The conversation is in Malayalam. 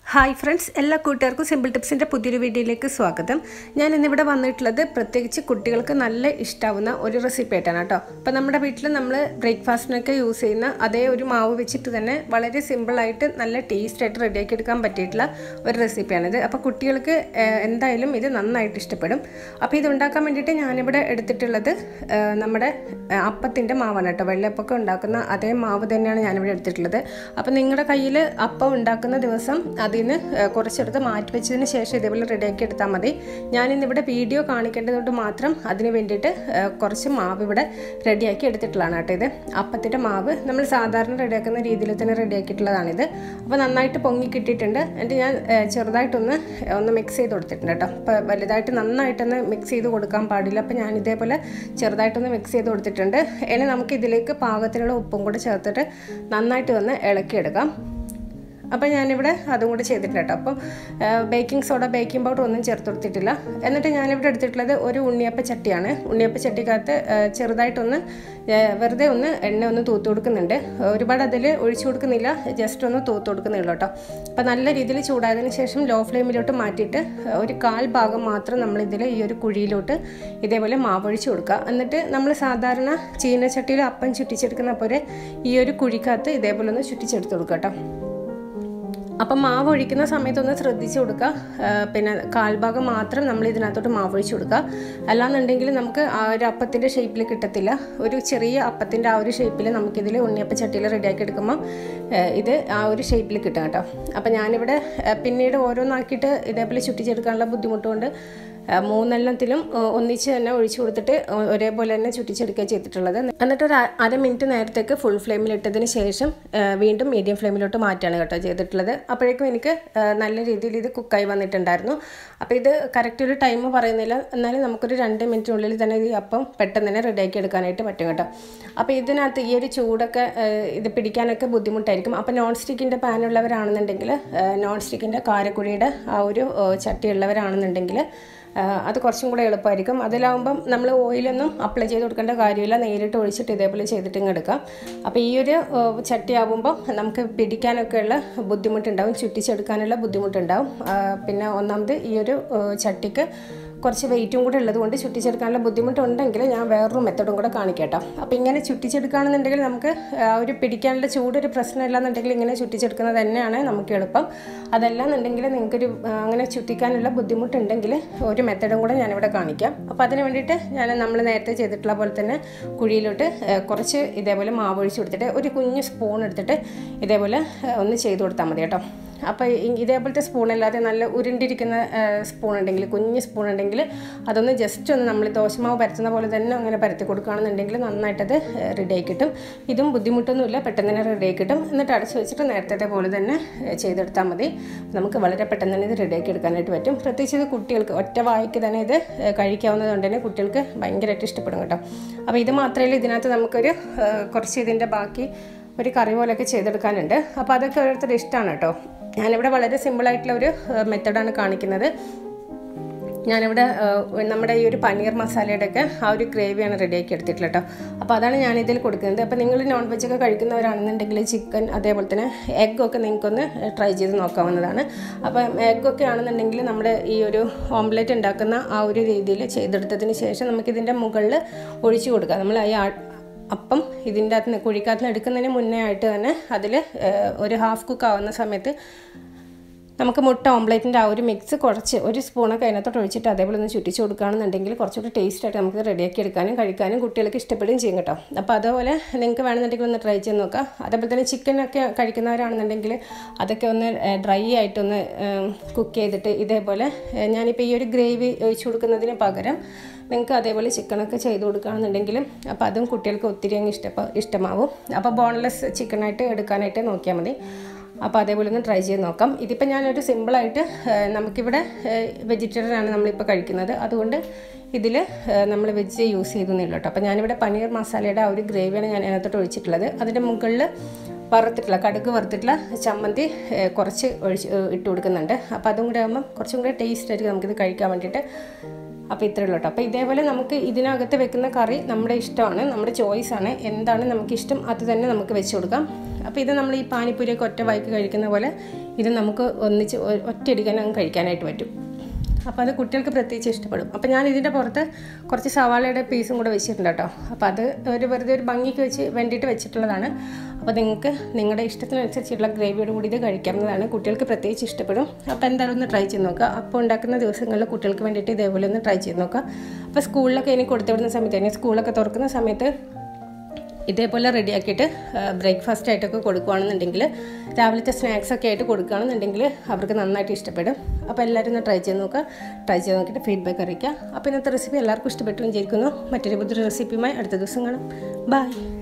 ഹായ് ഫ്രണ്ട്സ് എല്ലാ കൂട്ടുകാർക്കും സിമ്പിൾ ടിപ്സിൻ്റെ പുതിയൊരു വീഡിയോയിലേക്ക് സ്വാഗതം ഞാൻ ഇന്നിവിടെ വന്നിട്ടുള്ളത് പ്രത്യേകിച്ച് കുട്ടികൾക്ക് നല്ല ഇഷ്ടാവുന്ന ഒരു റെസിപ്പി ആയിട്ടാണ് കേട്ടോ അപ്പോൾ നമ്മുടെ വീട്ടിൽ നമ്മൾ ബ്രേക്ക്ഫാസ്റ്റിനൊക്കെ യൂസ് ചെയ്യുന്ന അതേ ഒരു മാവ് വെച്ചിട്ട് തന്നെ വളരെ സിമ്പിളായിട്ട് നല്ല ടേസ്റ്റ് ആയിട്ട് റെഡിയാക്കി എടുക്കാൻ പറ്റിയിട്ടുള്ള ഒരു റെസിപ്പിയാണിത് അപ്പോൾ കുട്ടികൾക്ക് ഏഹ്, എന്തായാലും ഇത് നന്നായിട്ട് ഇഷ്ടപ്പെടും അപ്പോൾ ഇത് ഉണ്ടാക്കാൻ വേണ്ടിയിട്ട് ഞാനിവിടെ എടുത്തിട്ടുള്ളത് ഏഹ്, നമ്മുടെ ഏഹ്, അപ്പത്തിൻ്റെ മാവാണ് കേട്ടോ വെള്ളപ്പൊക്കെ ഉണ്ടാക്കുന്ന അതേ മാവ് തന്നെയാണ് ഞാനിവിടെ എടുത്തിട്ടുള്ളത് അപ്പോൾ നിങ്ങളുടെ കയ്യിൽ അപ്പം ഉണ്ടാക്കുന്ന ദിവസം അതിൽ നിന്ന് ഏഹ്, കുറച്ചെടുത്ത് മാറ്റി വെച്ചതിന് ശേഷം ഇതേപോലെ റെഡിയാക്കി എടുത്താൽ മതി ഞാനിന്നിവിടെ വീഡിയോ കാണിക്കേണ്ടതുകൊണ്ട് മാത്രം അതിന് വേണ്ടിയിട്ട് ഏഹ്, കുറച്ച് മാവ് ഇവിടെ റെഡിയാക്കി എടുത്തിട്ടുള്ളതാണ് കേട്ടോ ഇത് അപ്പത്തിൻ്റെ മാവ് നമ്മൾ സാധാരണ റെഡിയാക്കുന്ന രീതിയിൽ തന്നെ റെഡിയാക്കിയിട്ടുള്ളതാണിത് അപ്പോൾ നന്നായിട്ട് പൊങ്ങി കിട്ടിയിട്ടുണ്ട് എന്നിട്ട് ഞാൻ ഏഹ്, ചെറുതായിട്ടൊന്ന് ഒന്ന് മിക്സ് ചെയ്ത് കൊടുത്തിട്ടുണ്ട് കേട്ടോ അപ്പോൾ വലുതായിട്ട് നന്നായിട്ടൊന്ന് മിക്സ് ചെയ്ത് കൊടുക്കാൻ പാടില്ല അപ്പോൾ ഞാൻ ഇതേപോലെ ചെറുതായിട്ടൊന്ന് മിക്സ് ചെയ്ത് കൊടുത്തിട്ടുണ്ട് ഇനി നമുക്ക് ഇതിലേക്ക് പാകത്തിനുള്ള ഉപ്പും കൂടെ ചേർത്തിട്ട് നന്നായിട്ട് ഒന്ന് ഇളക്കിയെടുക്കാം അപ്പോൾ ഞാനിവിടെ അതും കൂടി ചെയ്തിട്ടില്ല കേട്ടോ അപ്പം ബേക്കിംഗ് സോഡ ബേക്കിംഗ് പൗഡർ ഒന്നും ചേർത്ത് കൊടുത്തിട്ടില്ല എന്നിട്ട് ഞാനിവിടെ എടുത്തിട്ടുള്ളത് ഒരു ഉണ്ണിയപ്പ ചട്ടിയാണ് ഉണ്ണിയപ്പ ചട്ടിക്കകത്ത് ആ, ചെറുതായിട്ടൊന്ന് ആ, വെറുതെ ഒന്ന് എണ്ണ ഒന്ന് തൂത്ത് കൊടുക്കുന്നുണ്ട് ഒരുപാട് അതിൽ ഒഴിച്ചു കൊടുക്കുന്നില്ല ജസ്റ്റ് ഒന്ന് തൂത്ത് കൊടുക്കുന്നേ ഉള്ളൂ കേട്ടോ അപ്പോൾ നല്ല രീതിയിൽ ചൂടായതിന് ശേഷം ലോ ഫ്ലെയിമിലോട്ട് മാറ്റിയിട്ട് ഒരു കാൽ ഭാഗം മാത്രം നമ്മൾ ഇതിൽ ഈ ഒരു കുഴിയിലോട്ട് ഇതേപോലെ മാവൊഴിച്ച് കൊടുക്കുക എന്നിട്ട് നമ്മൾ സാധാരണ ചീനച്ചട്ടിയിൽ അപ്പം ചുറ്റിച്ചെടുക്കുന്ന പോലെ ഈ ഒരു കുഴിക്കകത്ത് ഇതേപോലെ ഒന്ന് ചുറ്റിച്ചെടുത്ത് കൊടുക്കുക കേട്ടോ അപ്പം മാവ് ഒഴിക്കുന്ന സമയത്തൊന്ന് ശ്രദ്ധിച്ച് കൊടുക്കുക ആ, പിന്നെ കാൽഭാഗം മാത്രം നമ്മൾ ഇതിനകത്തോട്ട് മാവ് ഒഴിച്ച് കൊടുക്കുക അല്ലാന്നുണ്ടെങ്കിൽ നമുക്ക് ആ ഒരു അപ്പത്തിൻ്റെ ഷേപ്പിൽ കിട്ടത്തില്ല ഒരു ചെറിയ അപ്പത്തിൻ്റെ ആ ഒരു ഷേപ്പിൽ നമുക്കിതിൽ ഉണ്ണിയപ്പ ചട്ടിയിൽ റെഡിയാക്കി എടുക്കുമ്പോൾ ആ, ഇത് ആ ഒരു ഷേപ്പിൽ കിട്ടും കേട്ടോ അപ്പം ഞാനിവിടെ ആ, പിന്നീട് ഓരോന്നാക്കിയിട്ട് ഇതേപോലെ ചുറ്റിച്ചെടുക്കാനുള്ള ബുദ്ധിമുട്ടുകൊണ്ട് ആ, മൂന്നെണ്ണത്തിലും ആ, ഒന്നിച്ച് തന്നെ ഒഴിച്ചു കൊടുത്തിട്ട് ഒ- ഒരേപോലെ തന്നെ ചുറ്റിച്ചെടുക്കുക ചെയ്തിട്ടുള്ളത് എന്നിട്ട് ഒരു അ- അര മിനിറ്റ് നേരത്തേക്ക് ഫുൾ ഫ്ലെയിമിൽ ഇട്ടതിന് ശേഷം ആ, വീണ്ടും മീഡിയം ഫ്ലെയിമിലോട്ട് മാറ്റാണ് കേട്ടോ ചെയ്തിട്ടുള്ളത് അപ്പോഴേക്കും എനിക്ക് ആ, നല്ല രീതിയിൽ ഇത് കുക്കായി വന്നിട്ടുണ്ടായിരുന്നു അപ്പോൾ ഇത് കറക്റ്റ് ഒരു ടൈം പറയുന്നില്ല എന്നാലും നമുക്കൊരു രണ്ട് മിനിറ്റിനുള്ളിൽ തന്നെ ഈ അപ്പം പെട്ടെന്ന് തന്നെ റെഡിയാക്കി എടുക്കാനായിട്ട് പറ്റും കേട്ടോ അപ്പോൾ ഇതിനകത്ത് ഈ ഒരു ചൂടൊക്കെ ആ, ഇത് പിടിക്കാനൊക്കെ ബുദ്ധിമുട്ടായിരിക്കും അപ്പോൾ നോൺ സ്റ്റിക്കിൻ്റെ പാൻ ഉള്ളവരാണെന്നുണ്ടെങ്കിൽ നോൺ സ്റ്റിക്കിൻ്റെ കാരക്കുഴിയുടെ ആ ഒരു ആ, ചട്ടി ഉള്ളവരാണെന്നുണ്ടെങ്കിൽ ആ, അത് കുറച്ചും കൂടെ എളുപ്പമായിരിക്കും അതിലാവുമ്പം നമ്മൾ ഓയിലൊന്നും അപ്ലൈ ചെയ്ത് കൊടുക്കേണ്ട കാര്യമില്ല നേരിട്ട് ഒഴിച്ചിട്ട് ഇതേപോലെ ചെയ്തിട്ട് ഇങ്ങ് എടുക്കാം അപ്പോൾ ഈ ഒരു ആ, ചട്ടിയാവുമ്പം നമുക്ക് പിടിക്കാനൊക്കെയുള്ള ബുദ്ധിമുട്ടുണ്ടാവും ചുറ്റിച്ചെടുക്കാനുള്ള ബുദ്ധിമുട്ടുണ്ടാവും ആ, പിന്നെ ഒന്നാമത് ഈ ഒരു ആ, ചട്ടിക്ക് കുറച്ച് വെയിറ്റും കൂടെ ഉള്ളത് കൊണ്ട് ചുറ്റിച്ചെടുക്കാനുള്ള ബുദ്ധിമുട്ടുണ്ടെങ്കിൽ ഞാൻ വേറൊരു മെത്തഡും കൂടെ കാണിക്കാം കേട്ടോ അപ്പോൾ ഇങ്ങനെ ചുറ്റിച്ചെടുക്കുകയാണെന്നുണ്ടെങ്കിൽ നമുക്ക് ആ ഒരു പിടിക്കാനുള്ള ചൂടൊരു പ്രശ്നമില്ലാന്നുണ്ടെങ്കിൽ ഇങ്ങനെ ചുറ്റിച്ചെടുക്കുന്നത് തന്നെയാണ് നമുക്ക് എളുപ്പം അതല്ലാന്നുണ്ടെങ്കിൽ നിങ്ങൾക്കൊരു ആ, അങ്ങനെ ചുറ്റിക്കാനുള്ള ബുദ്ധിമുട്ടുണ്ടെങ്കിൽ ഒരു മെത്തഡും കൂടെ ഞാനിവിടെ കാണിക്കാം അപ്പോൾ അതിന് വേണ്ടിയിട്ട് ഞാൻ നമ്മൾ നേരത്തെ ചെയ്തിട്ടുള്ള പോലെ തന്നെ കുഴിയിലോട്ട് ആ, കുറച്ച് ഇതേപോലെ മാവ് ഒഴിച്ച് കൊടുത്തിട്ട് ഒരു കുഞ്ഞ് സ്പൂൺ എടുത്തിട്ട് ഇതേപോലെ ആ, ഒന്ന് ചെയ്ത് കൊടുത്താൽ മതി കേട്ടോ അപ്പോൾ ഈ- ഇതേപോലത്തെ സ്പൂൺ അല്ലാതെ നല്ല ഉരുണ്ടിരിക്കുന്ന സ്പൂൺ ഉണ്ടെങ്കിൽ കുഞ്ഞ് സ്പൂൺ ഉണ്ടെങ്കിൽ അതൊന്ന് ജസ്റ്റ് ഒന്ന് നമ്മൾ ദോശമാവ് പരത്തുന്ന പോലെ തന്നെ അങ്ങനെ പരത്തി കൊടുക്കുകയാണെന്നുണ്ടെങ്കിൽ നന്നായിട്ടത് റെഡിയായി കിട്ടും ഇതും ബുദ്ധിമുട്ടൊന്നുമില്ല പെട്ടെന്ന് തന്നെ റെഡിയായി കിട്ടും എന്നിട്ട് അടച്ചു വെച്ചിട്ട് നേരത്തെ പോലെ തന്നെ ഏഹ്, ചെയ്തെടുത്താൽ മതി നമുക്ക് വളരെ പെട്ടെന്ന് തന്നെ ഇത് റെഡിയാക്കി എടുക്കാനായിട്ട് പറ്റും പ്രത്യേകിച്ച് ഇത് കുട്ടികൾക്ക് ഒറ്റ വായിക്ക് തന്നെ ഇത് ഏഹ്, കഴിക്കാവുന്നത് കൊണ്ട് തന്നെ കുട്ടികൾക്ക് ഭയങ്കരമായിട്ട് ഇഷ്ടപ്പെടും കേട്ടോ അപ്പോൾ ഇത് മാത്രമല്ല ഇതിനകത്ത് നമുക്കൊരു ഏഹ്, കുറച്ച് ഇതിൻ്റെ ബാക്കി ഒരു കറി പോലെയൊക്കെ ചെയ്തെടുക്കാനുണ്ട് അപ്പോൾ അതൊക്കെ ഓരോരുത്തരുടെ ഇഷ്ടമാണ് കേട്ടോ ഞാനിവിടെ വളരെ സിമ്പിളായിട്ടുള്ള ഒരു മെത്തഡാണ് കാണിക്കുന്നത് ഞാനിവിടെ ഏഹ്, നമ്മുടെ ഈ ഒരു പനീർ മസാലയുടെയൊക്കെ ആ ഒരു ഗ്രേവിയാണ് റെഡിയാക്കി എടുത്തിട്ടുള്ളത് കേട്ടോ അപ്പോൾ അതാണ് ഞാനിതിൽ കൊടുക്കുന്നത് അപ്പോൾ നിങ്ങൾ നോൺ വെജ് ഒക്കെ കഴിക്കുന്നവരാണെന്നുണ്ടെങ്കിൽ ചിക്കൻ അതേപോലെ തന്നെ എഗ്ഗൊക്കെ നിങ്ങൾക്കൊന്ന് ട്രൈ ചെയ്ത് നോക്കാവുന്നതാണ് അപ്പം എഗ്ഗൊക്കെ ആണെന്നുണ്ടെങ്കിൽ നമ്മുടെ ഈ ഒരു ഓംലെറ്റ് ഉണ്ടാക്കുന്ന ആ ഒരു രീതിയിൽ ചെയ്തെടുത്തതിന് ശേഷം നമുക്കിതിൻ്റെ മുകളിൽ ഒഴിച്ചു കൊടുക്കാം നമ്മൾ ഈ ആ- അപ്പം ഇതിൻ്റെ അകത്ത് നിന്ന് കുഴിക്കകത്ത് നിന്ന് എടുക്കുന്നതിന് മുന്നേ ആയിട്ട് തന്നെ അതിൽ ഒരു ഹാഫ് കുക്ക് ആവുന്ന സമയത്ത് നമുക്ക് മുട്ട ഓംപ്ലേറ്റിൻ്റെ ആ ഒരു മിക്സ് കുറച്ച് ഒരു സ്പൂണൊക്കെ അതിനകത്തോട്ട് ഒഴിച്ചിട്ട് അതേപോലെ ഒന്ന് ചുറ്റിച്ച് കൊടുക്കുകയാണെന്നുണ്ടെങ്കിൽ കുറച്ചുകൂടി ടേസ്റ്റ് ആയിട്ട് നമുക്ക് റെഡിയാക്കി എടുക്കാനും കഴിക്കാനും കുട്ടികൾക്ക് ഇഷ്ടപ്പെടുകയും ചെയ്യും കേട്ടോ അപ്പോൾ അതുപോലെ നിങ്ങൾക്ക് വേണമെന്നുണ്ടെങ്കിൽ ഒന്ന് ട്രൈ ചെയ്ത് നോക്കാം അതേപോലെ തന്നെ ചിക്കനൊക്കെ കഴിക്കുന്നവരാണെന്നുണ്ടെങ്കിൽ അതൊക്കെ ഒന്ന് ഡ്രൈ ആയിട്ടൊന്ന് കുക്ക് ചെയ്തിട്ട് ഇതേപോലെ ഏഹ്, ഞാനിപ്പോൾ ഈ ഒരു ഗ്രേവി ഒഴിച്ചു കൊടുക്കുന്നതിന് പകരം നിങ്ങൾക്ക് അതേപോലെ ചിക്കനൊക്കെ ചെയ്ത് കൊടുക്കുകയാണെന്നുണ്ടെങ്കിലും അപ്പോൾ അതും കുട്ടികൾക്ക് ഒത്തിരി അങ്ങ് ഇഷ്ടപ്പ ഇഷ്ടമാവും അപ്പോൾ ബോൺലെസ് ചിക്കനായിട്ട് എടുക്കാനായിട്ട് നോക്കിയാൽ മതി അപ്പോൾ അതേപോലെ ഒന്ന് ട്രൈ ചെയ്ത് നോക്കാം ഇതിപ്പോൾ ഞാനൊരു സിമ്പിളായിട്ട് ഏഹ്, നമുക്കിവിടെ വെജിറ്റേറിയൻ ആണ് നമ്മളിപ്പോൾ കഴിക്കുന്നത് അതുകൊണ്ട് ഇതിൽ നമ്മൾ വെജ് യൂസ് ചെയ്തൊന്നുമില്ല കേട്ടോ അപ്പോൾ ഞാനിവിടെ പനീർ മസാലയുടെ ആ ഒരു ഗ്രേവിയാണ് ഞാൻ അതിനകത്തോട്ട് ഒഴിച്ചിട്ടുള്ളത് അതിൻ്റെ മുകളിൽ വറുത്തിട്ടുള്ള കടുക് വറുത്തിട്ടുള്ള ചമ്മന്തി ഏഹ്, കുറച്ച് ഒഴിച്ച് ഏഹ്, ഇട്ട് കൊടുക്കുന്നുണ്ട് അപ്പോൾ അതും കൂടെ ആകുമ്പം കുറച്ചും കൂടെ ടേസ്റ്റ് ആയിരിക്കും നമുക്കിത് കഴിക്കാൻ വേണ്ടിയിട്ട് അപ്പോൾ ഇത്രയേ ഉള്ളൂ കേട്ടോ അപ്പോൾ ഇതേപോലെ നമുക്ക് ഇതിനകത്ത് വെക്കുന്ന കറി നമ്മുടെ ഇഷ്ടമാണ് നമ്മുടെ ചോയ്സ് ആണ് എന്താണ് നമുക്കിഷ്ടം അത് തന്നെ നമുക്ക് വെച്ച് കൊടുക്കാം അപ്പോൾ ഇത് നമ്മൾ ഈ പാനിപ്പൂരിയൊക്കെ ഒറ്റ വായിക്ക് കഴിക്കുന്ന പോലെ ഇത് നമുക്ക് ഒന്നിച്ച് ഒ- ഒറ്റയടിക്കാൻ അങ്ങ് കഴിക്കാനായിട്ട് പറ്റും അപ്പോൾ അത് കുട്ടികൾക്ക് പ്രത്യേകിച്ച് ഇഷ്ടപ്പെടും അപ്പോൾ ഞാൻ ഇതിൻ്റെ പുറത്ത് കുറച്ച് സവാളയുടെ പീസും കൂടെ വെച്ചിട്ടുണ്ട് കേട്ടോ അപ്പോൾ അത് ഒരു വെറുതെ ഒരു ഭംഗിക്ക് വെച്ച് വേണ്ടിയിട്ട് വെച്ചിട്ടുള്ളതാണ് അപ്പോൾ നിങ്ങൾക്ക് നിങ്ങളുടെ ഇഷ്ടത്തിനനുസരിച്ചുള്ള ഗ്രേവിയോട് കൂടി ഇത് കഴിക്കാവുന്നതാണ് കുട്ടികൾക്ക് പ്രത്യേകിച്ച് ഇഷ്ടപ്പെടും അപ്പോൾ എന്തായാലും ഒന്ന് ട്രൈ ചെയ്ത് നോക്കുക അപ്പോൾ ഉണ്ടാക്കുന്ന ദിവസങ്ങളിൽ കുട്ടികൾക്ക് വേണ്ടിയിട്ട് ഇതേപോലെ ഒന്ന് ട്രൈ ചെയ്ത് നോക്കുക അപ്പോൾ സ്കൂളിലൊക്കെ ഇനി കൊടുത്തു വിടുന്ന സമയത്ത് ഇനി സ്കൂളൊക്കെ തുറക്കുന്ന സമയത്ത് ഇതേപോലെ റെഡിയാക്കിയിട്ട് ബ്രേക്ക്ഫാസ്റ്റ് ആയിട്ടൊക്കെ കൊടുക്കുകയാണെന്നുണ്ടെങ്കിൽ രാവിലത്തെ സ്നാക്സ് ഒക്കെ ആയിട്ട് കൊടുക്കുകയാണെന്നുണ്ടെങ്കിൽ അവർക്ക് നന്നായിട്ട് ഇഷ്ടപ്പെടും അപ്പോൾ എല്ലാവരും ഒന്ന് ട്രൈ ചെയ്ത് നോക്കുക ട്രൈ ചെയ്ത് നോക്കിയിട്ട് ഫീഡ്ബാക്ക് അറിയിക്കുക അപ്പോൾ ഇന്നത്തെ റെസിപ്പി എല്ലാവർക്കും ഇഷ്ടപ്പെട്ടു വിചാരിക്കുന്നു മറ്റൊരു പുതിയൊരു റെസിപ്പിയുമായി അടുത്ത ദിവസം കാണാം ബൈ